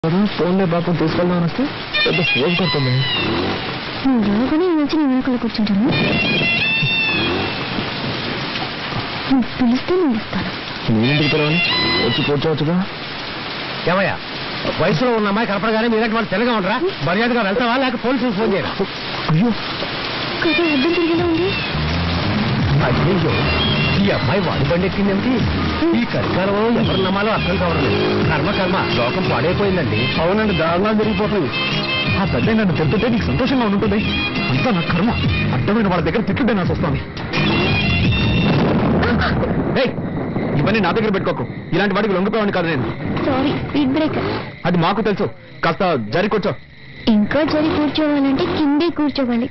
ఫోన్లే పాపం తీసుకెళ్దామని వస్తే పెద్ద ఫోన్ కొడుతుంది నువ్వు రాగానే ఈ మధ్య నేను వెనకాల కూర్చుంటాను నువ్వు పిలిస్తే నేను వస్తాను నేనెందుకు పిలవాలి వచ్చి కూర్చోవచ్చుగా ఏమయ్యా వయసులో ఉన్న అమ్మాయి కనపడగానే మీరంటే వాళ్ళు తెల్లగా ఉండరా మర్యాదగా వెళ్తావా లేక పోలీసులకు ఫోన్ చేయరా అయ్యో కదా అర్థం తిరిగేలా ఉంది అయ్యో ఈ అమ్మాయి వాడి బండి ఎక్కిందేమిటి ఈ కరికాలంలో ఎవరు నమ్మాలో అర్థం కావడం కర్మ కర్మ లోకం పాడైపోయిందండి అవునండి దారుణాలు జరిగిపోతుంది ఆ పెద్ద నన్ను తింటుంటే నీకు సంతోషంగా ఉంటుంది అంతా నా కర్మ అడ్డమైన వాళ్ళ దగ్గర తిట్టుంటే నాకు వస్తుంది ఏయ్, ఇవన్నీ నా దగ్గర పెట్టుకోకు ఇలాంటి వాడికి లొంగిపోయాను కాదు నేను సారీ స్పీడ్ బ్రేకర్ అది మాకు తెలుసు కాస్త జరి కూర్చో ఇంకా జరి కూర్చోవాలంటే కిందే కూర్చోవాలి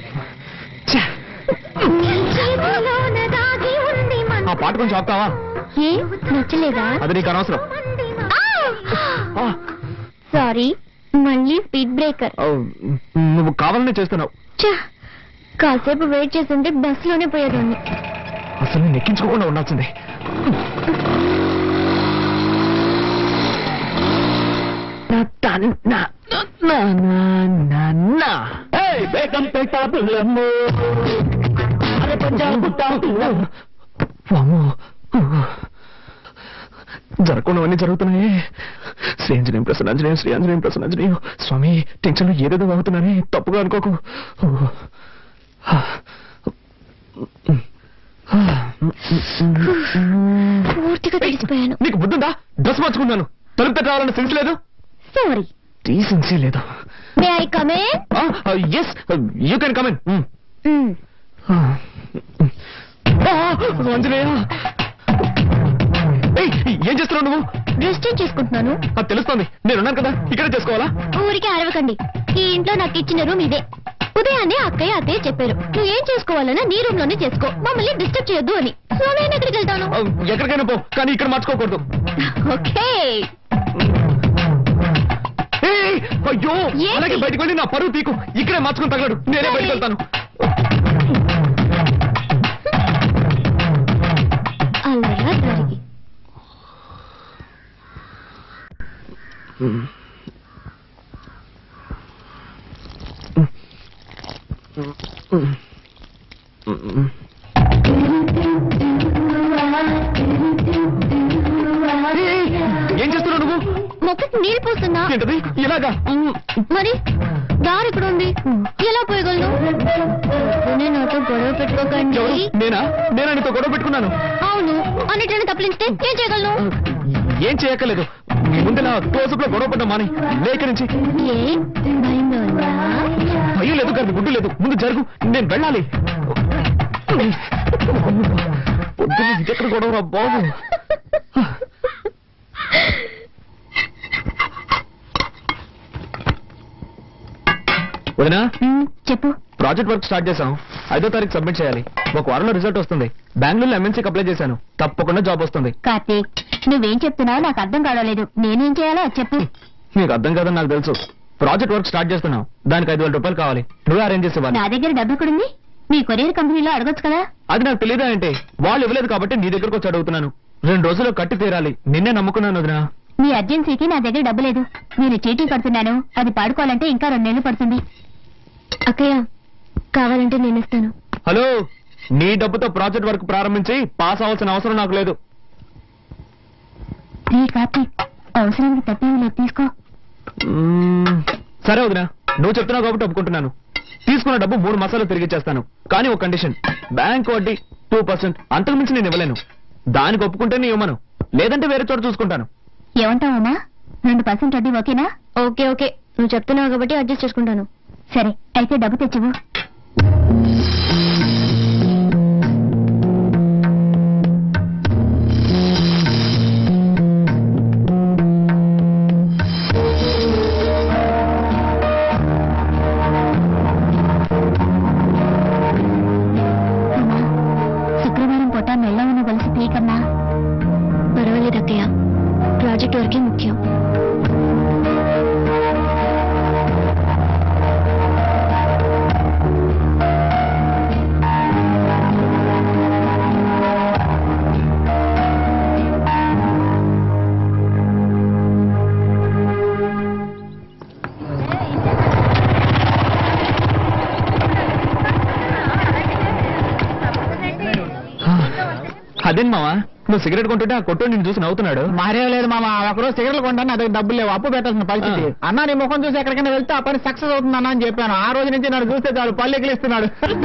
ఆ పాట కొంచెం ఆపుతావా ఏ నచ్చలేదా అది నీకు అనవసరం ఆ, సారీ మళ్ళీ స్పీడ్ బ్రేకర్ ఆ, నువ్వు కావాలనే చేస్తున్నావు ఛ, కాసేపు వెయిట్ చేస్తుంటే బస్ లోనే పోయేదాన్ని అసలు నేను ఎక్కించుకోకుండా ఉండాల్సిందే జరగకుండావన్నీ జరుగుతున్నాయి శ్రీ ఆంజనేయం ప్రసన్న ఆంజనేయం శ్రీ ఆంజనేయం ప్రసన్న ఆంజనేయం స్వామి టెన్షన్ ఏదేదో అవుతున్నానే తప్పుగా అనుకోకు పూర్తిగా తెలిసిపోయాను నీకు బుద్ధుందా డ్రెస్ మార్చుకున్నాను తలుపు తట్ట రావాలన్న సెన్స్ లేదు సారీ డీసెన్సీ లేదు may I come in yes you can come in Anjaneya ఏయ్, ఏం చేస్తున్నావు నువ్వు డ్రెస్ చేంజ్ చేసుకుంటున్నాను అది తెలుస్తోంది నేనున్నాను కదా ఇక్కడే చేసుకోవాలా ఊరికే అరవకండి ఈ ఇంట్లో నాకు ఇచ్చిన రూమ్ ఇదే ఉదయాన్నే అక్కయ్య అత్తయ్య చెప్పారు నువ్వు ఏం చేసుకోవాలన్నా నీ రూమ్ లోనే చేసుకో మమ్మల్ని డిస్టర్బ్ చేయొద్దు అని సో నేను ఎక్కడికి వెళ్తాను ఆ, ఎక్కడికైనా పో కానీ ఇక్కడ మార్చుకోకూడదు ఓకే ఏయ్, అయ్యో ఏంటి? అలాగే బయటకు వెళ్ళి నా పరువు తీకు ఇక్కడే మార్చుకుని తగలడు నేనే సరే. బయటకు వెళ్తాను అల్లరా జరిగి ఏయ్, ఏం చేస్తున్నావు నువ్వు మొక్కకి నీళ్ళు పోస్తున్నా ఏంటది ఇలాగా మరి దారి ఇక్కడ ఉంది ఎలా పోయగలను పొద్దున్నే నాతో గొడవ పెట్టుకోకండి ఎవరు? నేనా నేనా నీతో గొడవ పెట్టుకున్నాను అవును అన్నిటిని తప్పలిస్తే ఏం చేయగలను ఏం చేయక్కర్లేదు ముందు నా క్లోజప్ లో గొడవ పడ్డా మాని లేక నుంచి ఏ భయంగా ఉందా భయం లేదు కానీ గుడ్డు లేదు ముందు జరుగు నేను వెళ్ళాలి పొద్దున్న ఇదెక్కడ గొడవ రా బాబు వదినా ఉమ్, చెప్పు ప్రాజెక్ట్ వర్క్ స్టార్ట్ చేశాం ఐదో తారీఖు సబ్మిట్ చేయాలి ఒక వారంలో రిజల్ట్ వస్తుంది బెంగళూరులో ఎంఎన్సీకి అప్లై చేశాను తప్పకుండా జాబ్ వస్తుంది కార్తీక్ నువ్వేం చెప్తున్నావు నాకు అర్థం కావలేదు నేనేం చేయాలో అది చెప్పు నీకు అర్థం కాదని నాకు తెలుసు ప్రాజెక్ట్ వర్క్ స్టార్ట్ చేస్తున్నాం దానికి ఐదు వేల రూపాయలు కావాలి నువ్వే అరేంజ్ చేసేవాళ్ళు నా దగ్గర డబ్బు ఎక్కడుంది మీ కొరియర్ కంపెనీలో అడగొచ్చు కదా అది నాకు తెలియదా అంటే వాళ్ళు ఇవ్వలేదు కాబట్టి నీ దగ్గరకు వచ్చి అడుగుతున్నాను రెండు రోజుల్లో కట్టి తీరాలి నిన్నే నమ్ముకున్నాను వదినా మీ అర్జెన్సీకి నా దగ్గర డబ్బు లేదు నేను చీటీ కడుతున్నాను అది పాడుకోవాలంటే ఇంకా రెండు నెలలు పడుతుంది అక్కయ్య కావాలంటే నేను ఇస్తాను హలో నీ డబ్బుతో ప్రాజెక్ట్ వర్క్ ప్రారంభించి పాస్ అవ్వాల్సిన అవసరం నాకు లేదు రే కార్తీక్ అవసరానికి తప్పేమి లేదు తీసుకో మ్మ్, సరే వదినా నువ్వు చెప్తున్నావు కాబట్టి ఒప్పుకుంటున్నాను తీసుకున్న డబ్బు మూడు మాసాలు తిరిగి ఇచ్చేస్తాను కానీ ఒక కండిషన్ బ్యాంక్ వడ్డీ టూ పర్సెంట్ అంతకు మించి నేను ఇవ్వలేను దానికి ఒప్పుకుంటే నీ ఇవ్వను లేదంటే వేరే చోట చూసుకుంటాను ఏమంటావమ్మా రెండు పర్సెంట్ వడ్డీ ఓకేనా ఓకే ఓకే నువ్వు చెప్తున్నావు కాబట్టి అడ్జస్ట్ చేసుకుంటాను సరే అయితే డబ్బు తెచ్చివు శుక్రవారం పూట మెల్ల ఉన్న కలిసి పీకన్నా పర్వాలేదు అక్కయ్య ప్రాజెక్ట్ వరకే ముఖ్యం అదేంటి మావా నువ్వు సిగరెట్ కొంటుంటే ఆ కొట్టు నేను చూసి నవ్వుతున్నాడు మారేం లేదు మామ ఒకరోజు సిగరెట్లు కొంటాను అదే డబ్బులు లేవు అప్పు పెట్టాల్సిన పరిస్థితి ఆ. అన్న నీ ముఖం చూసి ఎక్కడికైనా వెళ్తే ఆ పని సక్సెస్ అవుతుంది అన్న అని చెప్పాను ఆ రోజు నుంచి నన్ను చూస్తే చాలు పళ్ళు ఎగిలిస్తున్నాడు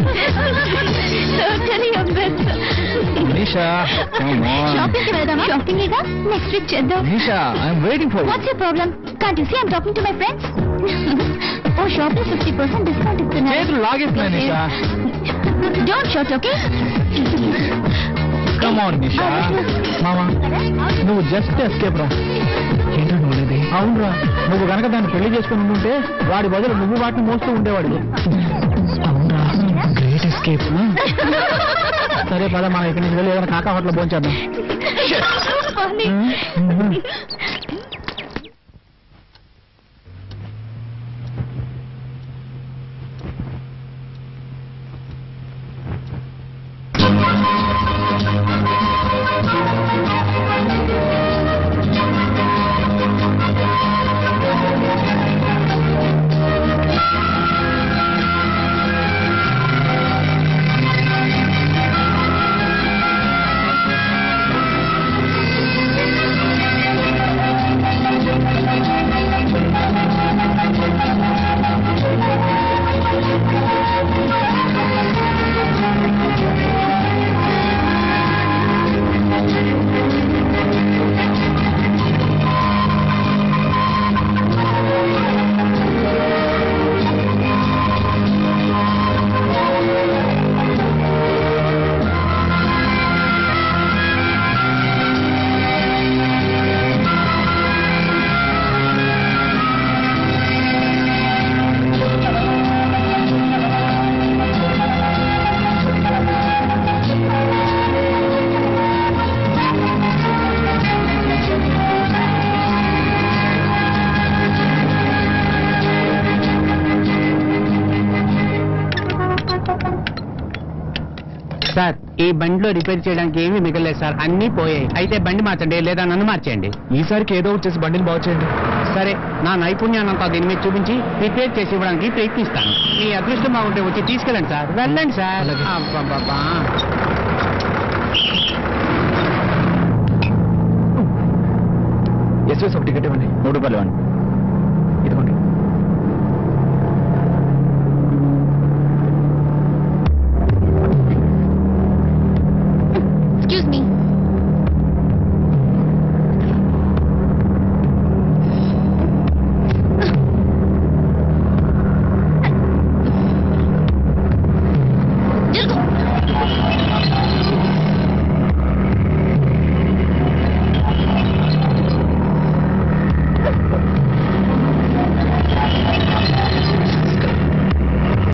నిషా షాపింగ్ కి వెళ్దామా షాపింగ్ ఇక నెక్స్ట్ వీక్ చేద్దాం Nisha I'm waiting for what's your problem can't you see I'm talking to my friends ఓ షాపింగ్ ఫిఫ్టీ పర్సెంట్ డిస్కౌంట్ ఇస్తున్నారు చేతులు లాగేస్తున్నాయి, Nisha. Don't shout okay come on Nisha మామ నువ్వు జస్ట్ ఎస్కేప్ రా ఏంటో నువ్వు అవునరా నువ్వు గనక దాన్ని పెళ్లి చేసుకుని ఉంటే వాడి బదులు నువ్వు వాటిని మోస్తూ ఉండేవాడు అవునా గ్రేట్ ఎస్కేప్ సరే పద మనం ఇక్కడి నుంచి వెళ్ళి ఏదైనా కాకా హోటల్ భోంచేద్దాం సార్ ఈ బండిలో రిపేర్ చేయడానికి ఏమీ మిగలేదు సార్ అన్ని పోయాయి అయితే బండి మార్చండి లేదా నన్ను మార్చేయండి ఈసారికి ఏదో ఒకటి చేసి బండిని బాగు చేయండి సరే నా నైపుణ్యాన్నంతా దీని మీద చూపించి రిపేర్ చేసి ఇవ్వడానికి ప్రయత్నిస్తాను మీ అదృష్టం బాగుంటే వచ్చి తీసుకెళ్ళండి సార్ వెళ్ళండి సార్ అలాగే. అబ్బబ్బబ్బా. ఎస్ఎస్ ఒక టికెట్ ఇవ్వండి మూడు రూపాయలు ఇవ్వండి. ఇదిగోండి ఎక్స్క్యూజ్ మీ జరుగు